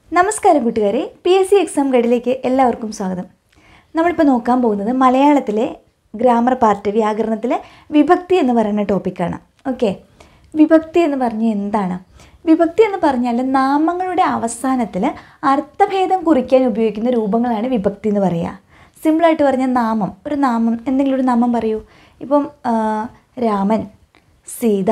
നമസ്കാരം കൂട്ടുകാരെ P S C exam ഗൈഡിലേക്ക് എല്ലാവർക്കും സ്വാഗതം നമ്മളിപ്പോൾ നോക്കാൻ പോകുന്നത് മലയാളത്തിലെ ഗ്രാമർ പാർട്ട് വ്യാകരണത്തിലെ വിഭക്തി എന്ന് പറയുന്ന ടോപ്പിക്കാണ് ഓക്കെ വിഭക്തി എന്ന് പറഞ്ഞാൽ എന്താണ് വിഭക്തി എന്ന് പറഞ്ഞാൽ നാമങ്ങളുടെ അവസാനത്തിൽ അർത്ഥഭേദം കുറിക്കാൻ ഉപയോഗിക്കുന്ന രൂപങ്ങളാണ് വിഭക്തി എന്ന് പറയുക സിമ്പിളായിട്ട് പറഞ്ഞാൽ നാമം ഒരു നാമം എന്തെങ്കിലും ഒരു നാമം പറയൂ ഇപ്പം ആ, രാമൻ സീത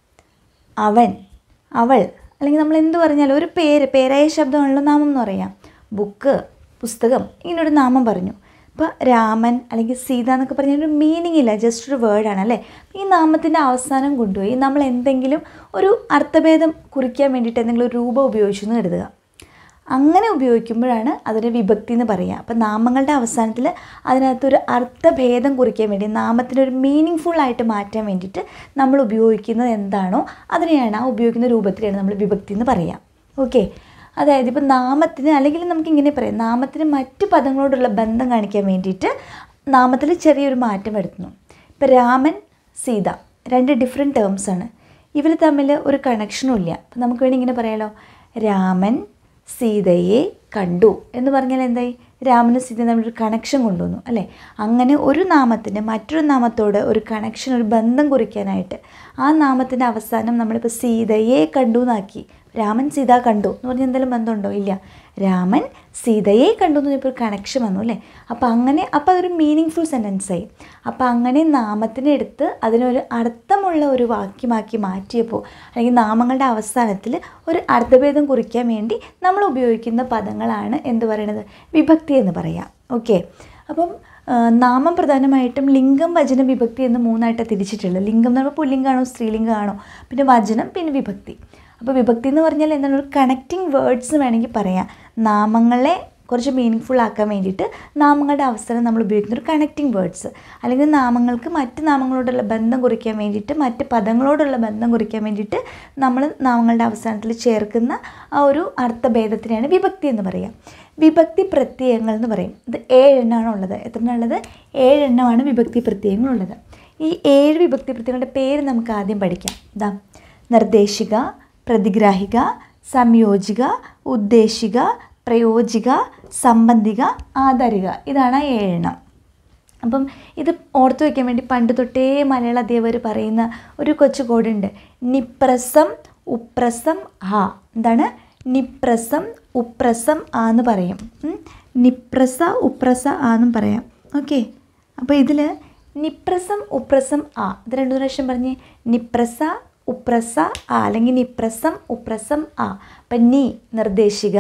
അവൻ അവൾ അല്ലെങ്കിൽ നമ്മൾ എന്ത് പറഞ്ഞാലും ഒരു പേര് പേരായ ശബ്ദമാണല്ലോ നാമം എന്ന് പറയാം ബുക്ക് പുസ്തകം ഇങ്ങനെ ഒരു നാമം പറഞ്ഞു ഇപ്പോൾ രാമൻ അല്ലെങ്കിൽ സീത എന്നൊക്കെ പറഞ്ഞാൽ ഒരു മീനിങ് ഇല്ല ജസ്റ്റ് ഒരു വേർഡാണ് അല്ലേ ഈ നാമത്തിൻ്റെ അവസാനം കൊണ്ടുപോയി നമ്മൾ എന്തെങ്കിലും ഒരു അർത്ഥഭേദം കുറിക്കാൻ വേണ്ടിയിട്ട് എന്തെങ്കിലും ഒരു രൂപം ഉപയോഗിച്ചു എന്ന് കരുതുക അങ്ങനെ ഉപയോഗിക്കുമ്പോഴാണ് അതിന് വിഭക്തി എന്ന് പറയുക അപ്പം നാമങ്ങളുടെ അവസാനത്തിൽ അതിനകത്തൊരു അർത്ഥഭേദം കുറിക്കാൻ വേണ്ടി നാമത്തിന് ഒരു മീനിങ് ഫുൾ ആയിട്ട് മാറ്റാൻ വേണ്ടിയിട്ട് നമ്മൾ ഉപയോഗിക്കുന്നത് എന്താണോ അതിനെയാണ് ആ ഉപയോഗിക്കുന്ന രൂപത്തിലാണ് നമ്മൾ വിഭക്തി എന്ന് പറയുക ഓക്കെ അതായത് ഇപ്പം നാമത്തിന് അല്ലെങ്കിൽ നമുക്ക് ഇങ്ങനെ പറയാം നാമത്തിന് മറ്റ് പദങ്ങളോടുള്ള ബന്ധം കാണിക്കാൻ വേണ്ടിയിട്ട് നാമത്തിൽ ചെറിയൊരു മാറ്റം വരുത്തുന്നു ഇപ്പം രാമൻ സീത രണ്ട് ഡിഫറെൻറ്റ് ടേംസ് ആണ് ഇവർ തമ്മിൽ ഒരു കണക്ഷനും ഇല്ല അപ്പം നമുക്ക് വേണമെങ്കിൽ ഇങ്ങനെ പറയാലോ രാമൻ സീതയെ കണ്ടു എന്ന് പറഞ്ഞാൽ എന്തായി രാമനും സീതയും തമ്മിലൊരു കണക്ഷൻ കൊണ്ടുവന്നു അല്ലേ അങ്ങനെ ഒരു നാമത്തിന് മറ്റൊരു നാമത്തോട് ഒരു കണക്ഷൻ ഒരു ബന്ധം കുറിക്കാനായിട്ട് ആ നാമത്തിൻ്റെ അവസാനം നമ്മളിപ്പോൾ സീതയെ കണ്ടു എന്നാക്കി രാമൻ സീത കണ്ടു എന്ന് പറഞ്ഞാൽ എന്തെങ്കിലും ബന്ധമുണ്ടോ ഇല്ല രാമൻ സീതയെ കണ്ടു എന്ന് പറഞ്ഞപ്പോൾ ഒരു കണക്ഷൻ വന്നു അല്ലേ അപ്പോൾ അങ്ങനെ അപ്പോൾ അതൊരു മീനിങ് ഫുൾ സെൻറ്റൻസ് ആയി അപ്പോൾ അങ്ങനെ നാമത്തിനെ എടുത്ത് അതിനൊരു അർത്ഥമുള്ള ഒരു വാക്യമാക്കി മാറ്റിയപ്പോൾ അല്ലെങ്കിൽ നാമങ്ങളുടെ അവസാനത്തിൽ ഒരു അർത്ഥഭേദം കുറിക്കാൻ വേണ്ടി നമ്മൾ ഉപയോഗിക്കുന്ന പദങ്ങളാണ് എന്ത് പറയണത് വിഭക്തി എന്ന് പറയാം ഓക്കെ അപ്പം ആ, നാമം പ്രധാനമായിട്ടും ലിംഗം വചനം വിഭക്തി എന്ന് മൂന്നായിട്ട് തിരിച്ചിട്ടുള്ളത് ലിംഗം എന്ന് പറയുമ്പോൾ പുല്ലിംഗമാണോ സ്ത്രീലിംഗമാണോ പിന്നെ വചനം പിന്നെ വിഭക്തി അപ്പോൾ വിഭക്തി എന്ന് പറഞ്ഞാൽ എന്താണ് ഒരു കണക്റ്റിംഗ് വേർഡ്സ് വേണമെങ്കിൽ പറയാം നാമങ്ങളെ കുറച്ച് മീനിങ് ഫുൾ ആക്കാൻ വേണ്ടിയിട്ട് നാമങ്ങളുടെ അവസരം നമ്മൾ ഉപയോഗിക്കുന്ന ഒരു കണക്റ്റിംഗ് വേർഡ്സ് അല്ലെങ്കിൽ നാമങ്ങൾക്ക് മറ്റ് നാമങ്ങളോടുള്ള ബന്ധം കുറിക്കാൻ വേണ്ടിയിട്ട് മറ്റ് പദങ്ങളോടുള്ള ബന്ധം കുറിക്കാൻ വേണ്ടിയിട്ട് നമ്മൾ നാമങ്ങളുടെ അവസാനത്തിൽ ചേർക്കുന്ന ആ ഒരു അർത്ഥഭേദത്തിനെയാണ് വിഭക്തി എന്ന് പറയുക വിഭക്തി പ്രത്യയങ്ങൾ എന്ന് പറയും ഇത് ഏഴെണ്ണമാണ് ഉള്ളത് എത്രണ്ണുള്ളത് ഏഴെണ്ണമാണ് വിഭക്തി പ്രത്യയങ്ങളുള്ളത് ഈ ഏഴ് വിഭക്തി പ്രത്യയങ്ങളുടെ പേര് നമുക്ക് ആദ്യം പഠിക്കാം ഇതാ നിർദ്ദേശിക പ്രതിഗ്രാഹിക സംയോജിക ഉദ്ദേശിക പ്രയോജിക സംബന്ധിക ആധാരിക ഇതാണ് ആ ഏഴെണ്ണം അപ്പം ഇത് ഓർത്തു വയ്ക്കാൻ വേണ്ടി പണ്ട് തൊട്ടേ മലയാള അധ്യാപകർ പറയുന്ന ഒരു കൊച്ചു കോഡുണ്ട് നിപ്രസം ഉപ്രസം ഹ എന്താണ് നിപ്രസം ഉപ്രസം ആ എന്ന് പറയും ഉം. നിപ്രസ ഉപ്രസ ആ എന്നും പറയാം ഓക്കെ അപ്പോൾ ഇതിൽ നിപ്രസം ഉപ്രസം ആ ഇത് രണ്ടു പ്രാവശ്യം പറഞ്ഞ് നിപ്രസ ഉപ്രസ ആ അല്ലെങ്കിൽ നിപ്രസം ഉപ്രസം ആ അപ്പം നീ നിർദ്ദേശിക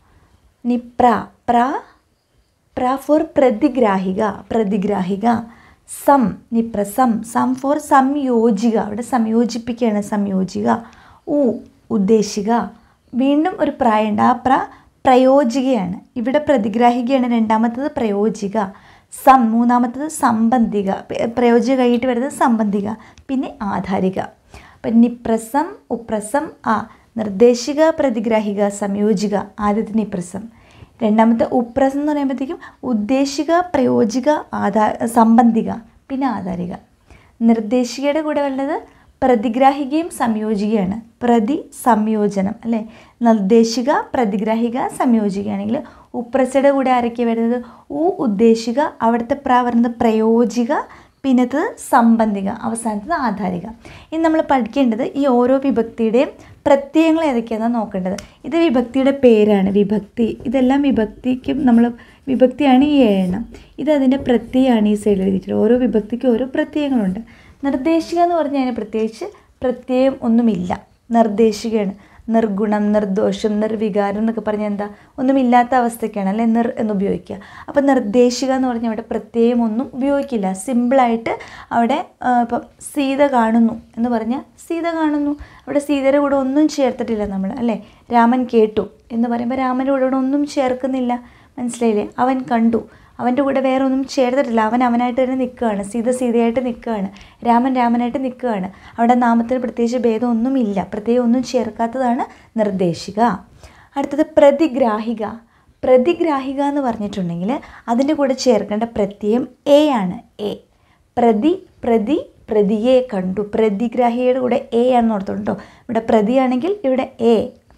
നിപ്ര പ്ര പ്ര ഫോർ പ്രതിഗ്രാഹിക പ്രതിഗ്രാഹിക സം നിപ്രസം സം ഫോർ സംയോജിക അവിടെ സംയോജിപ്പിക്കുകയാണ് സംയോജിക ഉ ഉദ്ദേശിക വീണ്ടും ഒരു പ്രായുണ്ട് ആ പ്ര പ്രയോജികയാണ് ഇവിടെ പ്രതിഗ്രാഹികയാണ് രണ്ടാമത്തത് പ്രയോജിക സം മൂന്നാമത്തത് സംബന്ധിക പ- പ്രയോജിക കഴിഞ്ഞിട്ട് വരുന്നത് സംബന്ധിക പിന്നെ ആധാരിക അപ്പം നിപ്രസം ഉപ്രസം ആ നിർദ്ദേശിക പ്രതിഗ്രാഹിക സംയോജിക ആദ്യത്തെ നിപ്രസം രണ്ടാമത്തെ ഉപ്രസം എന്ന് പറയുമ്പോഴത്തേക്കും ഉദ്ദേശിക പ്രയോജിക ആധാ സംബന്ധിക പിന്നെ ആധാരിക നിർദ്ദേശികയുടെ കൂടെ വരുന്നത് പ്രതിഗ്രാഹികയും സംയോജികയാണ് പ്രതി സംയോജനം അല്ലേ നിർദ്ദേശിക പ്രതിഗ്രാഹിക സംയോജികയാണെങ്കിൽ ഉപ്രസയുടെ കൂടെ ആരൊക്കെ വരുന്നത് ഉ ഉദ്ദേശിക അവിടുത്തെ പ്ര വരുന്നത് പ്രയോജിക പിന്നത്തത് സംബന്ധിക അവസാനത്തത് ആധാരിക ഇനി നമ്മൾ പഠിക്കേണ്ടത് ഈ ഓരോ വിഭക്തിയുടെയും പ്രത്യയങ്ങൾ ഏതൊക്കെയാണെന്ന് നോക്കേണ്ടത് ഇത് വിഭക്തിയുടെ പേരാണ് വിഭക്തി ഇതെല്ലാം വിഭക്തിക്കും നമ്മൾ വിഭക്തിയാണ് ഈ ഏഴെണ്ണം ഇത് അതിൻ്റെ പ്രത്യയമാണ് ഈ സൈഡിൽ എഴുതിയിട്ടുള്ളത് ഓരോ വിഭക്തിക്കും ഓരോ പ്രത്യയങ്ങളുണ്ട് നിർദ്ദേശിക എന്ന് പറഞ്ഞാൽ അതിന് പ്രത്യേകിച്ച് പ്രത്യയം ഒന്നുമില്ല നിർദ്ദേശികയാണ് നിർഗുണം നിർദോഷം നിർവികാരം എന്നൊക്കെ പറഞ്ഞാൽ എന്താ ഒന്നുമില്ലാത്ത അവസ്ഥയ്ക്കാണ് അല്ലെ നിർ എന്ന് ഉപയോഗിക്കുക അപ്പോൾ നിർദ്ദേശിക എന്ന് പറഞ്ഞാൽ അവിടെ പ്രത്യയം ഒന്നും ഉപയോഗിക്കില്ല സിമ്പിളായിട്ട് അവിടെ ആ, ഇപ്പം സീത കാണുന്നു എന്ന് പറഞ്ഞാൽ സീത കാണുന്നു അവിടെ സീതയുടെ കൂടെ ഒന്നും ചേർത്തിട്ടില്ല നമ്മൾ അല്ലേ രാമൻ കേട്ടു എന്ന് പറയുമ്പോൾ രാമൻ്റെ കൂടെ ഇവിടെ ഒന്നും ചേർക്കുന്നില്ല മനസ്സിലായില്ലേ അവൻ കണ്ടു അവൻ്റെ കൂടെ വേറെ ഒന്നും ചേർത്തിട്ടില്ല അവൻ അവനായിട്ട് തന്നെ നിൽക്കുകയാണ് സീത സീതയായിട്ട് നിൽക്കുകയാണ് രാമൻ രാമനായിട്ട് നിൽക്കുകയാണ് അവിടെ നാമത്തിന് പ്രത്യേകിച്ച് ഭേദമൊന്നുമില്ല പ്രത്യേകം ഒന്നും ചേർക്കാത്തതാണ് നിർദ്ദേശിക അടുത്തത് പ്രതിഗ്രാഹിക പ്രതിഗ്രാഹിക എന്ന് പറഞ്ഞിട്ടുണ്ടെങ്കിൽ അതിൻ്റെ കൂടെ ചേർക്കേണ്ട പ്രത്യയം എ ആണ് എ പ്രതി പ്രതി പ്രതിയെ കണ്ടു പ്രതിഗ്രാഹിയുടെ കൂടെ എ ആണെന്ന് ഓർത്തോണ്ടോ ഇവിടെ പ്രതിയാണെങ്കിൽ ഇവിടെ എ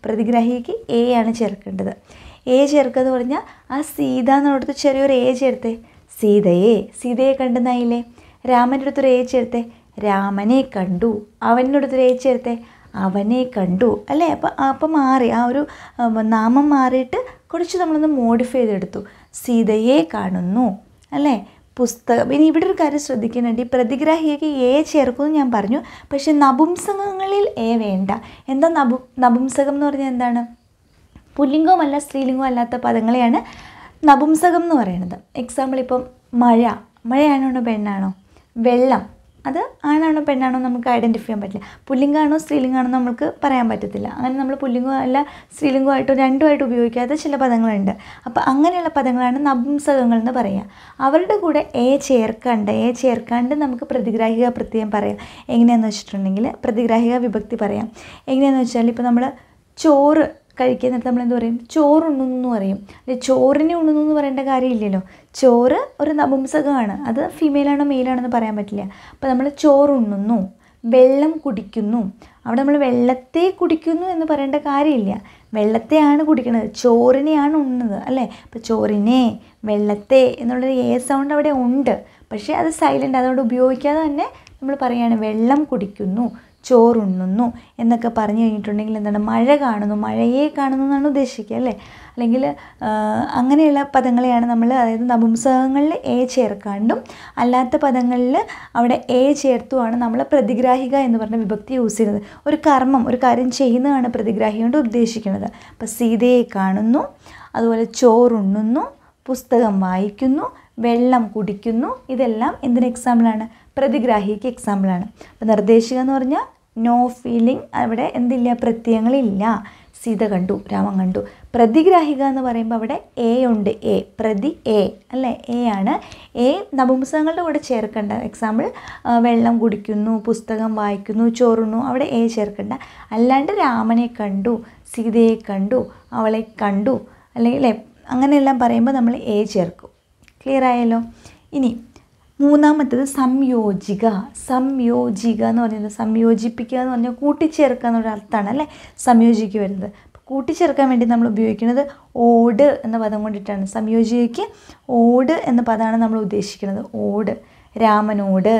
പ്രതിഗ്രാഹിക്ക് എ ആണ് ചേർക്കേണ്ടത് എ ചേർക്കുക എന്ന് പറഞ്ഞാൽ ആ സീത എന്നുള്ളടത്ത് ചെറിയൊരു എ ചേർത്തേ സീതയെ സീതയെ കണ്ടെന്നായില്ലേ രാമൻ്റെ അടുത്തൊരു എ ചേർത്തേ രാമനെ കണ്ടു അവൻ്റെ അടുത്തൊരു എ ചേർത്തേ അവനെ കണ്ടു അല്ലേ അപ്പം അപ്പം മാറി ആ ഒരു ഉം, നാമം മാറിയിട്ട് കുറച്ച് നമ്മളൊന്ന് മോഡിഫൈ ചെയ്തെടുത്തു സീതയെ കാണുന്നു അല്ലേ പുസ്തകം ഇനി ഇവിടെ ഒരു കാര്യം ശ്രദ്ധിക്കുന്നുണ്ട് ഈ പ്രതിഗ്രാഹിക്ക് എ ചേർക്കുമെന്ന് ഞാൻ പറഞ്ഞു പക്ഷെ നപുംസകങ്ങളിൽ എ വേണ്ട എന്താ നപു നപുംസകം എന്ന് പറഞ്ഞാൽ എന്താണ് പുല്ലിംഗവുമല്ല സ്ത്രീലിംഗവും അല്ലാത്ത പദങ്ങളെയാണ് നപുംസകം എന്ന് പറയുന്നത് എക്സാമ്പിൾ ഇപ്പം മഴ മഴയാണോ പെണ്ണാണോ വെള്ളം അത് ആണാണോ പെണ്ണാണോ നമുക്ക് ഐഡൻറ്റിഫൈ ചെയ്യാൻ പറ്റില്ല പുല്ലിംഗമാണോ സ്ത്രീലിംഗമാണോ നമുക്ക് പറയാൻ പറ്റത്തില്ല അങ്ങനെ നമ്മൾ പുല്ലിംഗവും അല്ല സ്ത്രീലിംഗമായിട്ടോ രണ്ടുമായിട്ട് ഉപയോഗിക്കാത്ത ചില പദങ്ങളുണ്ട് അപ്പോൾ അങ്ങനെയുള്ള പദങ്ങളാണ് നപുംസകങ്ങൾ എന്ന് പറയുക അവരുടെ കൂടെ എ ചേർക്കാണ്ട് എ ചേർക്കാണ്ട് നമുക്ക് പ്രതിഗ്രാഹിക പ്രത്യയം പറയാം എങ്ങനെയാണെന്ന് വെച്ചിട്ടുണ്ടെങ്കിൽ പ്രതിഗ്രാഹിക വിഭക്തി പറയാം എങ്ങനെയാണെന്ന് വെച്ചാൽ ഇപ്പോൾ നമ്മൾ ചോറ് കഴിക്കാൻ നേരത്ത് നമ്മൾ എന്ത് പറയും ചോറ് ഉണ്ണുന്നു എന്ന് പറയും അല്ലെ ചോറിനെ ഉണ്ണുന്നു എന്ന് പറയേണ്ട കാര്യമില്ലല്ലോ ചോറ് ഒരു നപുംസകമാണ് അത് ഫീമെയിലാണോ മെയിലാണെന്ന് പറയാൻ പറ്റില്ല അപ്പോൾ നമ്മൾ ചോറ് ഉണ്ണുന്നു വെള്ളം കുടിക്കുന്നു അവിടെ നമ്മൾ വെള്ളത്തെ കുടിക്കുന്നു എന്ന് പറയേണ്ട കാര്യമില്ല വെള്ളത്തെയാണ് കുടിക്കുന്നത് ചോറിനെയാണ് ഉണ്ണുന്നത് അല്ലേ അപ്പോൾ ചോറിനെ വെള്ളത്തെ എന്നുള്ളൊരു എ സൗണ്ട് അവിടെ ഉണ്ട് പക്ഷേ അത് സൈലൻ്റ് അതുകൊണ്ട് ഉപയോഗിക്കാതെ തന്നെ നമ്മൾ പറയുകയാണ് വെള്ളം കുടിക്കുന്നു ചോറുണ്ണുന്നു എന്നൊക്കെ പറഞ്ഞു കഴിഞ്ഞിട്ടുണ്ടെങ്കിൽ എന്താണ് മഴ കാണുന്നു മഴയെ കാണുന്നു എന്നാണ് ഉദ്ദേശിക്കുക അല്ലേ അല്ലെങ്കിൽ ആ, അങ്ങനെയുള്ള പദങ്ങളെയാണ് നമ്മൾ അതായത് നപുംസകങ്ങളിൽ എ ചേർക്കാണ്ടും അല്ലാത്ത പദങ്ങളിൽ അവിടെ എ ചേർത്തുമാണ് നമ്മൾ പ്രതിഗ്രാഹിക എന്ന് പറഞ്ഞ വിഭക്തി യൂസ് ചെയ്യുന്നത് ഒരു കർമ്മം ഒരു കാര്യം ചെയ്യുന്നതാണ് പ്രതിഗ്രാഹി കൊണ്ട് ഉദ്ദേശിക്കുന്നത് അപ്പോൾ സീതയെ കാണുന്നു അതുപോലെ ചോറുണ്ണുന്നു പുസ്തകം വായിക്കുന്നു വെള്ളം കുടിക്കുന്നു ഇതെല്ലാം എന്തിന് എക്സാമ്പിളാണ് പ്രതിഗ്രാഹിക്ക് എക്സാമ്പിളാണ് അപ്പോൾ നിർദ്ദേശിക എന്ന് പറഞ്ഞാൽ നോ ഫീലിംഗ് അവിടെ എന്തില്ല പ്രത്യയങ്ങളില്ല സീത കണ്ടു രാമൻ കണ്ടു പ്രതിഗ്രാഹിക എന്ന് പറയുമ്പോൾ അവിടെ എ ഉണ്ട് എ പ്രതി എ അല്ലേ എ ആണ് എ നപുംസകങ്ങളുടെ കൂടെ ചേർക്കേണ്ട എക്സാമ്പിൾ വെള്ളം കുടിക്കുന്നു പുസ്തകം വായിക്കുന്നു ചോറുണ്ണു അവിടെ എ ചേർക്കേണ്ട അല്ലാണ്ട് രാമനെ കണ്ടു സീതയെ കണ്ടു അവളെ കണ്ടു അല്ലെങ്കിൽ അല്ലേ അങ്ങനെയെല്ലാം പറയുമ്പോൾ നമ്മൾ എ ചേർക്കും ക്ലിയർ ആയല്ലോ ഇനി മൂന്നാമത്തത് സംയോജിക സംയോജിക എന്ന് പറയുന്നത് സംയോജിപ്പിക്കുക എന്ന് പറഞ്ഞാൽ കൂട്ടിച്ചേർക്കുക എന്നൊരു അർത്ഥമാണ് അല്ലേ സംയോജിക്കുക വരുന്നത് അപ്പോൾ കൂട്ടിച്ചേർക്കാൻ വേണ്ടി നമ്മൾ ഉപയോഗിക്കുന്നത് ഓട് എന്ന പദം കൊണ്ടിട്ടാണ് സംയോജികയ്ക്ക് ഓട് എന്ന പദമാണ് നമ്മൾ ഉദ്ദേശിക്കുന്നത് ഓട് രാമനോട്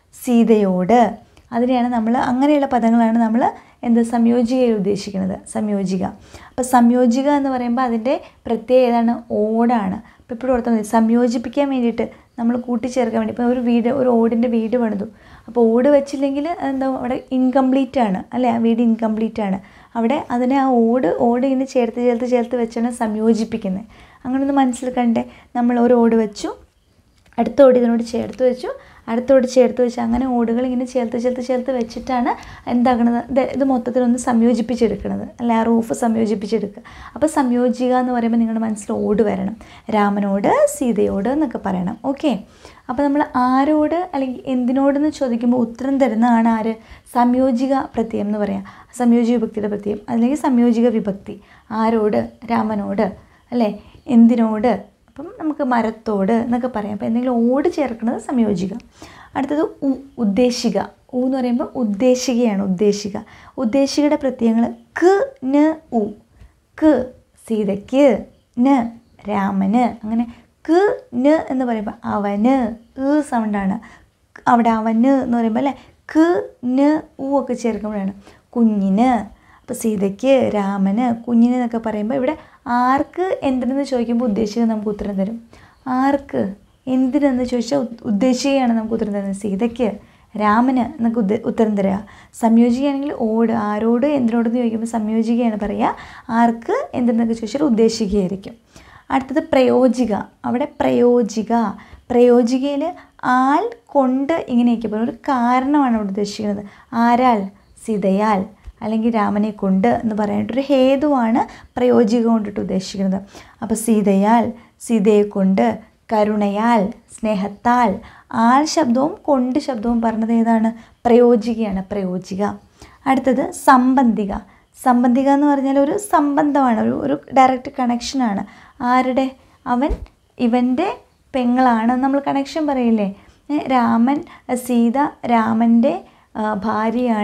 സീതയോട് അതിനെയാണ് നമ്മൾ അങ്ങനെയുള്ള പദങ്ങളാണ് നമ്മൾ എന്ത് സംയോജികയിൽ ഉദ്ദേശിക്കുന്നത് സംയോജിക അപ്പോൾ സംയോജിക എന്ന് പറയുമ്പോൾ അതിൻ്റെ പ്രത്യേകത ഏതാണ് ഓടാണ് അപ്പോൾ ഇപ്പോൾ ഓർത്താൽ മതി സംയോജിപ്പിക്കാൻ വേണ്ടിയിട്ട് നമ്മൾ കൂട്ടിച്ചേർക്കാൻ വേണ്ടി ഇപ്പോൾ ഒരു വീട് ഒരു ഓടിൻ്റെ വീട് പണിതു അപ്പോൾ ഓട് വെച്ചില്ലെങ്കിൽ എന്താ അവിടെ ഇൻകംപ്ലീറ്റ് ആണ് അല്ലേ ആ വീട് ഇൻകംപ്ലീറ്റ് ആണ് അവിടെ അതിനെ ആ ഓട് ഓട് ഇങ്ങനെ ചേർത്ത് ചേർത്ത് ചേർത്ത് വെച്ചാണ് സംയോജിപ്പിക്കുന്നത് അങ്ങനെ ഒന്ന് മനസ്സിൽ കണ്ടേ നമ്മൾ ഒരു ഓട് വെച്ചു അടുത്ത ഓട് ഇതിനോട് ചേർത്ത് വെച്ചു അടുത്ത ഓട് ചേർത്ത് വെച്ച് അങ്ങനെ ഓടുകൾ ഇങ്ങനെ ചേർത്ത് ചേർത്ത് ചേർത്ത് വെച്ചിട്ടാണ് എന്താക്കണത് ഇത് ഇത് മൊത്തത്തിലൊന്ന് സംയോജിപ്പിച്ചെടുക്കുന്നത് അല്ല ആ റൂഫ് സംയോജിപ്പിച്ചെടുക്കുക അപ്പോൾ സംയോജിക എന്ന് പറയുമ്പോൾ നിങ്ങളുടെ മനസ്സിൽ ഓട് വരണം രാമനോട് സീതയോട് എന്നൊക്കെ പറയണം ഓക്കെ അപ്പോൾ നമ്മൾ ആരോട് അല്ലെങ്കിൽ എന്തിനോടെന്ന് ചോദിക്കുമ്പോൾ ഉത്തരം തരുന്നതാണ് ആര് സംയോജിക പ്രത്യയം എന്ന് പറയാം സംയോജിക വിഭക്തിയുടെ പ്രത്യയം അല്ലെങ്കിൽ സംയോജിക വിഭക്തി ആരോട് രാമനോട് അല്ലേ എന്തിനോട് അപ്പം നമുക്ക് മരത്തോട് എന്നൊക്കെ പറയാം അപ്പോൾ എന്തെങ്കിലും ഓട് ചേർക്കുന്നത് സംയോജിക അടുത്തത് ഉ ഉദ്ദേശിക ഉ എന്ന് പറയുമ്പോൾ ഉദ്ദേശികയാണ് ഉദ്ദേശിക ഉദ്ദേശികയുടെ പ്രത്യയങ്ങൾ ക ന ഉ ക സീതയ്ക്ക് ന രാമന് അങ്ങനെ ക ന എന്ന് പറയുമ്പോൾ അവന് ഏ സൗണ്ടാണ് അവിടെ അവന് എന്ന് പറയുമ്പോൾ അല്ലേ ക ന ഉ ഒക്കെ ചേർക്കുമ്പോഴാണ് കുഞ്ഞിന് അപ്പോൾ സീതയ്ക്ക് രാമന് കുഞ്ഞിന് എന്നൊക്കെ പറയുമ്പോൾ ഇവിടെ ആർക്ക് എന്തിനെന്ന് ചോദിക്കുമ്പോൾ ഉദ്ദേശിക്കുക നമുക്ക് ഉത്തരം തരും ആർക്ക് എന്തിനെന്ന് ചോദിച്ചാൽ ഉദ്- ഉദ്ദേശിക്കുകയാണ് നമുക്ക് ഉത്തരം തരുന്നത് സീതയ്ക്ക് രാമന് എന്നൊക്കെ ഉദ്ദ ഉത്തരം തരിക സംയോജിക്കുകയാണെങ്കിൽ ഓട് ആരോട് എന്തിനോടെന്ന് ചോദിക്കുമ്പോൾ സംയോജിക്കുകയാണ് പറയുക ആർക്ക് എന്തിനെന്നൊക്കെ ചോദിച്ചാൽ ഉദ്ദേശിക്കുകയായിരിക്കും അടുത്തത് പ്രയോജിക അവിടെ പ്രയോജിക പ്രയോജികയിൽ ആൽ കൊണ്ട് ഇങ്ങനെയൊക്കെ പറയും ഒരു കാരണമാണ് അവിടെ ഉദ്ദേശിക്കുന്നത് ആരാൽ സീതയാൽ അല്ലെങ്കിൽ രാമനെ കൊണ്ട് എന്ന് പറയാനായിട്ട് ഒരു ഹേതുവാണ് പ്രയോജിക കൊണ്ടിട്ട് ഉദ്ദേശിക്കുന്നത് അപ്പോൾ സീതയാൽ സീതയെ കൊണ്ട് കരുണയാൽ സ്നേഹത്താൽ ആൽ ശബ്ദവും കൊണ്ട് ശബ്ദവും പറഞ്ഞത് ഏതാണ് പ്രയോജികയാണ് പ്രയോജിക അടുത്തത് സംബന്ധിക സംബന്ധിക എന്ന് പറഞ്ഞാൽ ഒരു സംബന്ധമാണ് ഒരു ഒരു ഡയറക്റ്റ് കണക്ഷനാണ് ആരുടെ അവൻ ഇവൻ്റെ പെങ്ങളാണ് നമ്മൾ കണക്ഷൻ പറയില്ലേ ഏ, രാമൻ സീത രാമൻ്റെ ആ, ഭാര്യയാണ്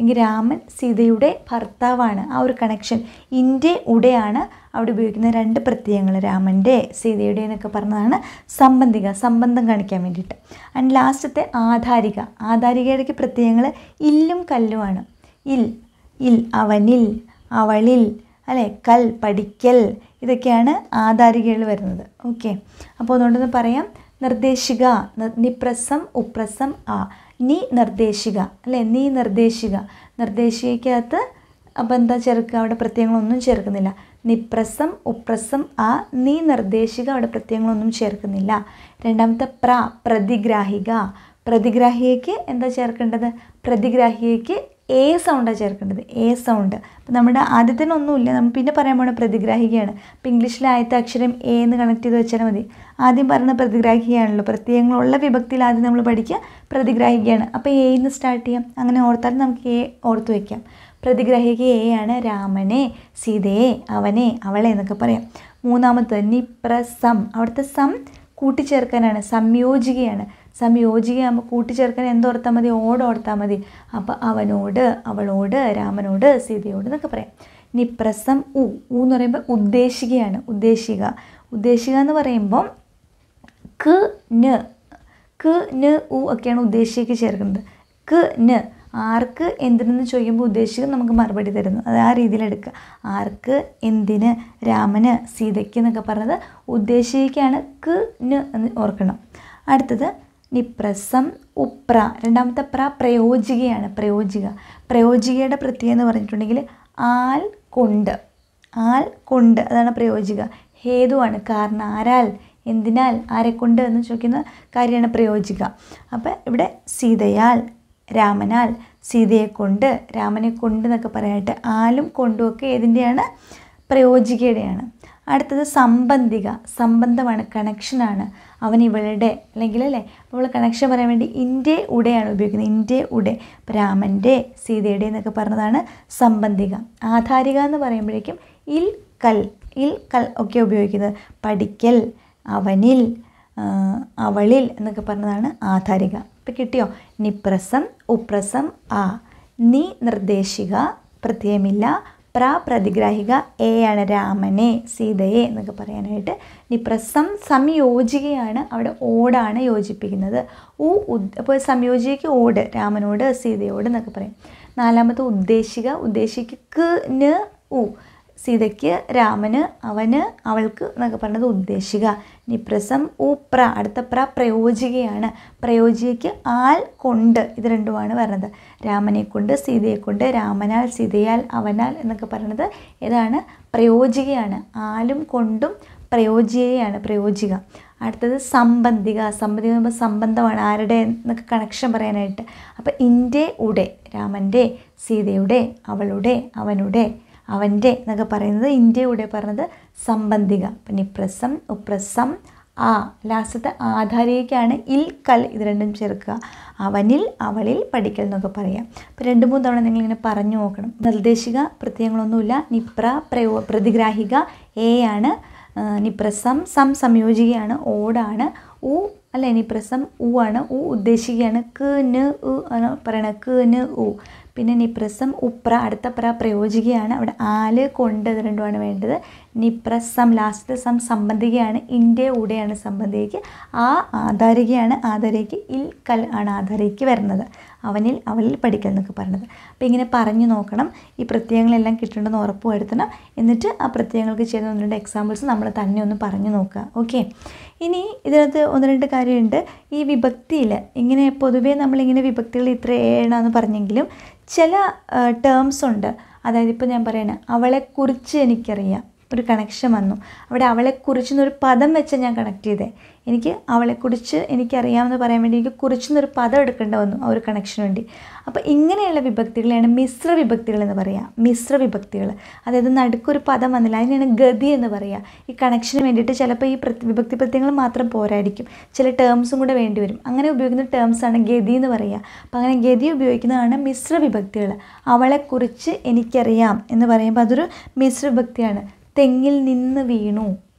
അല്ലെങ്കിൽ രാമൻ സീതയുടെ ഭർത്താവാണ് ആ ഒരു കണക്ഷൻ ഇൻ്റെ ഉടയാണ് അവിടെ ഉപയോഗിക്കുന്ന രണ്ട് പ്രത്യയങ്ങൾ രാമൻ്റെ സീതയുടെ എന്നൊക്കെ പറഞ്ഞതാണ് സംബന്ധിക സംബന്ധം കാണിക്കാൻ വേണ്ടിയിട്ട് ആൻഡ് ലാസ്റ്റത്തെ ആധാരിക ആധാരികയുടെ പ്രത്യയങ്ങൾ ഇല്ലും കല്ലുമാണ് ഇൽ ഇൽ അവനിൽ അവളിൽ അല്ലേ കൽ പഠിക്കൽ ഇതൊക്കെയാണ് ആധാരികകൾ വരുന്നത് ഓക്കെ അപ്പോൾ അതുകൊണ്ടൊന്ന് പറയാം നിർദ്ദേശിക നി- നിപ്രസം ഉപ്രസം ആ നീ നിർദ്ദേശിക അല്ലേ നീ നിർദ്ദേശിക നിർദ്ദേശിക്കകത്ത് അപ്പോൾ എന്താ ചേർക്കുക അവിടെ പ്രത്യയങ്ങളൊന്നും ചേർക്കുന്നില്ല നിപ്രസം ഉപ്രസം ആ നീ നിർദ്ദേശിക അവിടെ പ്രത്യയങ്ങളൊന്നും ചേർക്കുന്നില്ല രണ്ടാമത്തെ പ്ര പ്രതിഗ്രാഹിക പ്രതിഗ്രാഹികയ്ക്ക് എന്താ ചേർക്കേണ്ടത് പ്രതിഗ്രാഹികയ്ക്ക് എ സൗണ്ടാണ് ചേർക്കേണ്ടത് എ സൗണ്ട് അപ്പം നമ്മുടെ ആദ്യത്തിനൊന്നുമില്ല നമ്മൾ പിന്നെ പറയാൻ പോണ പ്രതിഗ്രാഹികയാണ് അപ്പം ഇംഗ്ലീഷിലെ ആദ്യത്തെ അക്ഷരം എ എന്ന് കണക്ട് ചെയ്ത് വെച്ചാൽ മതി ആദ്യം പറയുന്ന പ്രതിഗ്രാഹികയാണല്ലോ പ്രത്യയങ്ങളുള്ള വിഭക്തിയിൽ ആദ്യം നമ്മൾ പഠിക്കുക പ്രതിഗ്രാഹികയാണ് അപ്പോൾ എ എന്ന് സ്റ്റാർട്ട് ചെയ്യാം അങ്ങനെ ഓർത്താൽ നമുക്ക് എ ഓർത്ത് വയ്ക്കാം പ്രതിഗ്രാഹിക എ ആണ് രാമനെ സീതയെ അവനെ അവളെ എന്നൊക്കെ പറയാം മൂന്നാമത്തത് നിപ്രസം അവിടുത്തെ സം കൂട്ടിച്ചേർക്കാനാണ് സംയോജികയാണ് സംയോജികയാകുമ്പോൾ കൂട്ടിച്ചേർക്കാൻ എന്തോർത്താൽ മതി ഓട് ഓർത്താൽ മതി അപ്പോൾ അവനോട് അവളോട് രാമനോട് സീതയോട് എന്നൊക്കെ പറയാം നിപ്രസം ഉ ഉ എന്ന് പറയുമ്പോൾ ഉദ്ദേശികയാണ് ഉദ്ദേശിക ഉദ്ദേശിക എന്ന് പറയുമ്പോൾ ക് ന് ക് ന് ഉ ഒക്കെയാണ് ഉദ്ദേശിക്ക് ചേർക്കുന്നത് ക് ന് ആർക്ക് എന്തിനെന്ന് ചോദിക്കുമ്പോൾ ഉദ്ദേശിക്ക് നമുക്ക് മറുപടി തരുന്നു അത് ആ രീതിയിൽ എടുക്കുക ആർക്ക് എന്തിന് രാമന് സീതയ്ക്ക് എന്നൊക്കെ പറഞ്ഞത് ഉദ്ദേശിക്കാണ് ക് ന് എന്ന് ഓർക്കണം അടുത്തത് നിപ്രസം ഉപ്ര രണ്ടാമത്തെ പ്ര പ്രയോജികയാണ് പ്രയോജിക പ്രയോജികയുടെ പ്രത്യേകത എന്ന് പറഞ്ഞിട്ടുണ്ടെങ്കിൽ ആൽ കൊണ്ട് ആൽ കൊണ്ട് അതാണ് പ്രയോജിക ഹേതുവാണ് കാരണം ആരാൽ എന്തിനാൽ ആരെക്കൊണ്ട് എന്ന് ചോദിക്കുന്ന കാര്യമാണ് പ്രയോജിക അപ്പം ഇവിടെ സീതയാൽ രാമനാൽ സീതയെ കൊണ്ട് രാമനെ കൊണ്ട് എന്നൊക്കെ പറയാനായിട്ട് ആലും കൊണ്ടും ഒക്കെ ഏതിൻ്റെയാണ് പ്രയോജികയുടെയാണ് അടുത്തത് സംബന്ധിക സംബന്ധമാണ് കണക്ഷനാണ് അവൻ ഇവളുടെ അല്ലെങ്കിൽ അല്ലേ അപ്പോൾ കണക്ഷൻ പറയാൻ വേണ്ടി ഇൻ്റെ ഉടയാണ് ഉപയോഗിക്കുന്നത് ഇൻ്റെ ഉടെ അപ്പോൾ രാമൻ്റെ സീതയുടെ എന്നൊക്കെ പറഞ്ഞതാണ് സംബന്ധിക ആധാരിക എന്ന് പറയുമ്പോഴേക്കും ഇൽ കൽ ഇൽ കൽ ഒക്കെ ഉപയോഗിക്കുന്നത് പഠിക്കൽ അവനിൽ ആ, അവളിൽ എന്നൊക്കെ പറഞ്ഞതാണ് ആധാരിക ഇപ്പം കിട്ടിയോ നിപ്രസം ഉപ്രസം ആ നീ നിർദ്ദേശിക പ്രത്യയമില്ല പ്ര പ്രതിഗ്രാഹിക എ ആണ് രാമനെ സീതയെ എന്നൊക്കെ പറയാനായിട്ട് നിപ്രസം സംയോജികയാണ് അവിടെ ഓടാണ് യോജിപ്പിക്കുന്നത് ഉ ഉദ് അപ്പോൾ സംയോജിക്ക് ഓട് രാമനോട് സീതയോട് എന്നൊക്കെ പറയും നാലാമത്തെ ഉദ്ദേശിക ഉദ്ദേശിക്ക് ക്ക് ന് ഉ സീതയ്ക്ക് രാമന് അവന് അവൾക്ക് എന്നൊക്കെ പറഞ്ഞത് ഉദ്ദേശിക നിപ്രസം ഉപ്ര അടുത്ത പ്ര പ്രയോജികയാണ് പ്രയോജികയ്ക്ക് ആൽ കൊണ്ട് ഇത് രണ്ടുമാണ് പറഞ്ഞത് രാമനെ കൊണ്ട് സീതയെ കൊണ്ട് രാമനാൽ സീതയാൽ അവനാൽ എന്നൊക്കെ പറയുന്നത് ഏതാണ് പ്രയോജികയാണ് ആലും കൊണ്ടും പ്രയോജികയാണ് പ്രയോജിക അടുത്തത് സംബന്ധിക സംബന്ധിക എന്ന് പറയുമ്പോൾ സംബന്ധമാണ് ആരുടെ എന്നൊക്കെ കണക്ഷൻ പറയാനായിട്ട് അപ്പോൾ ഇൻ്റെ ഉടെ രാമൻ്റെ സീതയുടെ അവളുടെ അവനുടെ അവൻ്റെ എന്നൊക്കെ പറയുന്നത് ഇന്ത്യയുടെ പറഞ്ഞത് സംബന്ധിക അപ്പം നിപ്രസം ഉപ്രസം ആ ലാസ്റ്റത്തെ ആധാരികയ്ക്കാണ് ഇൽ കൽ ഇത് രണ്ടും ചേർക്കുക അവനിൽ അവളിൽ പഠിക്കൽ എന്നൊക്കെ പറയാം അപ്പോൾ രണ്ട് മൂന്ന് തവണ നിങ്ങളിങ്ങനെ പറഞ്ഞു നോക്കണം നിർദ്ദേശിക പ്രത്യയങ്ങളൊന്നുമില്ല നിപ്ര പ്രയോ പ്രതിഗ്രാഹിക എ ആണ് ആ, നിപ്രസം സം സംയോജികയാണ് ഓടാണ് ഉ അല്ല നിപ്രസം ഉ ആണ് ഉ ഉദ്ദേശിക്കുകയാണ് ക്ക് ന് ഉ ആണ് പറയണത് ക്ക് ന് ഉ പിന്നെ നിപ്രസം ഉപ്ര അടുത്ത പ്ര പ്രയോജികയാണ് അവിടെ ആല് കൊണ്ട് ഇത് രണ്ടുമാണ് വേണ്ടത് നിപ്രസം ലാസ്റ്റ് സം സംബന്ധികയാണ് ഇൻ്റെ ഉടയാണ് സംബന്ധിക്ക് ആ ആധാരികയാണ് ആധാരിക്ക് ഇൽ കൽ ആണ് ആധാരിക്ക് വരുന്നത് അവനിൽ അവളിൽ പഠിക്കൽ എന്നൊക്കെ പറഞ്ഞത് അപ്പോൾ ഇങ്ങനെ പറഞ്ഞു നോക്കണം ഈ പ്രത്യയങ്ങളെല്ലാം കിട്ടേണ്ടെന്ന് ഉറപ്പ് വരുത്തണം എന്നിട്ട് ആ പ്രത്യയങ്ങൾക്ക് ചെയ്യുന്ന ഒന്ന് രണ്ട് എക്സാമ്പിൾസ് നമ്മൾ തന്നെ ഒന്ന് പറഞ്ഞു നോക്കുക ഓക്കെ ഇനി ഇതിനകത്ത് ഒന്ന് രണ്ട് കാര്യമുണ്ട് ഈ വിഭക്തിയിൽ ഇങ്ങനെ പൊതുവേ നമ്മളിങ്ങനെ വിഭക്തികൾ ഇത്ര ഏഴാന്ന് പറഞ്ഞെങ്കിലും ചില ടേംസ് ഉണ്ട് അതായത് ഇപ്പോൾ ഞാൻ പറയണ അവളെക്കുറിച്ച് എനിക്കറിയാം ഒരു കണക്ഷൻ വന്നു അവിടെ അവളെക്കുറിച്ച് എന്നൊരു പദം വെച്ച് ഞാൻ കണക്ട് ചെയ്തേ എനിക്ക് അവളെക്കുറിച്ച് എനിക്കറിയാമെന്ന് പറയാൻ വേണ്ടി എനിക്ക് കുറിച്ചെന്നൊരു പദം എടുക്കേണ്ട വന്നു ആ ഒരു കണക്ഷന് വേണ്ടി അപ്പോൾ ഇങ്ങനെയുള്ള വിഭക്തികളെയാണ് മിശ്ര വിഭക്തികൾ എന്ന് പറയുക മിശ്ര വിഭക്തികൾ അതായത് നടുക്കൊരു പദം വന്നില്ല അതിനെയാണ് ഗതി എന്ന് പറയുക ഈ കണക്ഷന് വേണ്ടിയിട്ട് ചിലപ്പോൾ ഈ പ്രത്യ- വിഭക്തി പ്രത്യയങ്ങൾ മാത്രം പോരായിരിക്കും ചില ടേംസും കൂടെ വേണ്ടി വരും അങ്ങനെ ഉപയോഗിക്കുന്ന ടേംസാണ് ഗതി എന്ന് പറയുക അപ്പോൾ അങ്ങനെ ഗതി ഉപയോഗിക്കുന്നതാണ് മിശ്ര വിഭക്തികൾ അവളെക്കുറിച്ച് എനിക്കറിയാം എന്ന് പറയുമ്പോൾ അതൊരു മിശ്ര വിഭക്തിയാണ് തെങ്ങിൽ നിന്ന് വീണു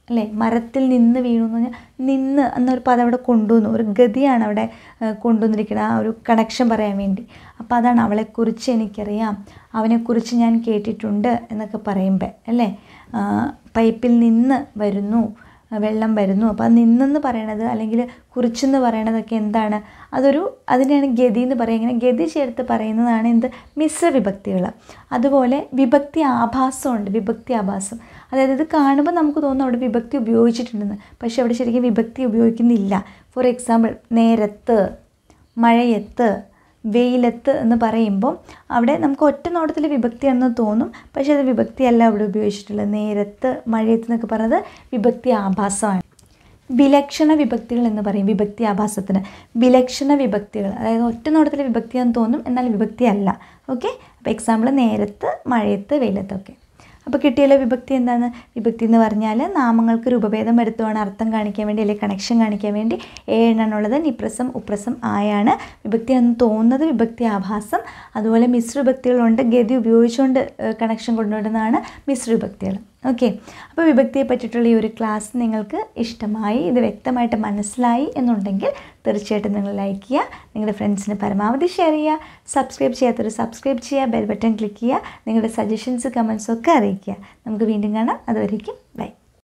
അല്ലേ മരത്തിൽ നിന്ന് വീണു എന്ന് പറഞ്ഞാൽ നിന്ന് എന്നൊരു പദം അവിടെ കൊണ്ടുവന്നു ഒരു ഗതിയാണ് അവിടെ ഏഹ്, കൊണ്ടുവന്നിരിക്കുന്നത് ആ ഒരു കണക്ഷൻ പറയാൻ വേണ്ടി അപ്പോൾ അതാണ് അവളെക്കുറിച്ച് എനിക്കറിയാം അവനെക്കുറിച്ച് ഞാൻ കേട്ടിട്ടുണ്ട് എന്നൊക്കെ പറയുമ്പോൾ അല്ലേ ആ, പൈപ്പിൽ നിന്ന് വരുന്നു വെള്ളം വരുന്നു അപ്പോൾ അത് നിന്നെന്ന് പറയണത് അല്ലെങ്കിൽ കുറിച്ചെന്ന് പറയണതൊക്കെ എന്താണ് അതൊരു അതിനെയാണ് ഗതി എന്ന് പറയുക ഇങ്ങനെ ഗതി ചേർത്ത് പറയുന്നതാണ് എന്ത് മിശ്ര വിഭക്തികൾ അതുപോലെ വിഭക്തി ആഭാസമുണ്ട് വിഭക്തി ആഭാസം അതായത് ഇത് കാണുമ്പോൾ നമുക്ക് തോന്നും അവിടെ വിഭക്തി ഉപയോഗിച്ചിട്ടുണ്ടെന്ന് പക്ഷെ അവിടെ ശരിക്കും വിഭക്തി ഉപയോഗിക്കുന്നില്ല ഫോർ എക്സാമ്പിൾ നേരത്ത് മഴയത്ത് വെയിലത്ത് എന്ന് പറയുമ്പോൾ അവിടെ നമുക്ക് ഒറ്റ നോട്ടത്തിൽ വിഭക്തിയാണെന്ന് തോന്നും പക്ഷേ അത് വിഭക്തിയല്ല അവിടെ ഉപയോഗിച്ചിട്ടുള്ളത് നേരത്ത് മഴയത്ത് എന്നൊക്കെ പറയുന്നത് വിഭക്തി ആഭാസമാണ് വിലക്ഷണ വിഭക്തികൾ എന്ന് പറയും വിഭക്തി ആഭാസത്തിന് വിലക്ഷണ വിഭക്തികൾ അതായത് ഒറ്റ നോട്ടത്തിൽ വിഭക്തിയാണെന്ന് തോന്നും എന്നാൽ വിഭക്തി അല്ല ഓക്കെ അപ്പോൾ എക്സാമ്പിൾ നേരത്ത് മഴയത്ത് വെയിലത്തൊക്കെ അപ്പോൾ കിട്ടിയല്ലോ വിഭക്തി എന്താണ് വിഭക്തി എന്ന് പറഞ്ഞാൽ നാമങ്ങൾക്ക് രൂപഭേദം വരുത്തുവാണ് അർത്ഥം കാണിക്കാൻ വേണ്ടി അല്ലെങ്കിൽ കണക്ഷൻ കാണിക്കാൻ വേണ്ടി ഏഴെണ്ണുള്ളത് നിപ്രസം ഉപ്രസം ആയാണ് വിഭക്തി എന്ന് തോന്നുന്നത് വിഭക്തി ആഭാസം അതുപോലെ മിശ്ര വിഭക്തികളുണ്ട് ഗതി ഉപയോഗിച്ചുകൊണ്ട് കണക്ഷൻ കൊണ്ടുവരുന്നതാണ് മിശ്ര വിഭക്തികൾ ഓക്കെ അപ്പോൾ വിഭക്തിയെ പറ്റിയിട്ടുള്ള ഈ ഒരു ക്ലാസ് നിങ്ങൾക്ക് ഇഷ്ടമായി ഇത് വ്യക്തമായിട്ട് മനസ്സിലായി എന്നുണ്ടെങ്കിൽ തീർച്ചയായിട്ടും നിങ്ങൾ ലൈക്ക് ചെയ്യുക നിങ്ങളുടെ ഫ്രണ്ട്സിന് പരമാവധി ഷെയർ ചെയ്യുക സബ്സ്ക്രൈബ് ചെയ്യാത്തൊരു സബ്സ്ക്രൈബ് ചെയ്യുക ബെൽ ബട്ടൺ ക്ലിക്ക് ചെയ്യുക നിങ്ങളുടെ സജഷൻസ് കമൻസും ഒക്കെ അറിയിക്കുക നമുക്ക് വീണ്ടും കാണാം അതുവരേക്കും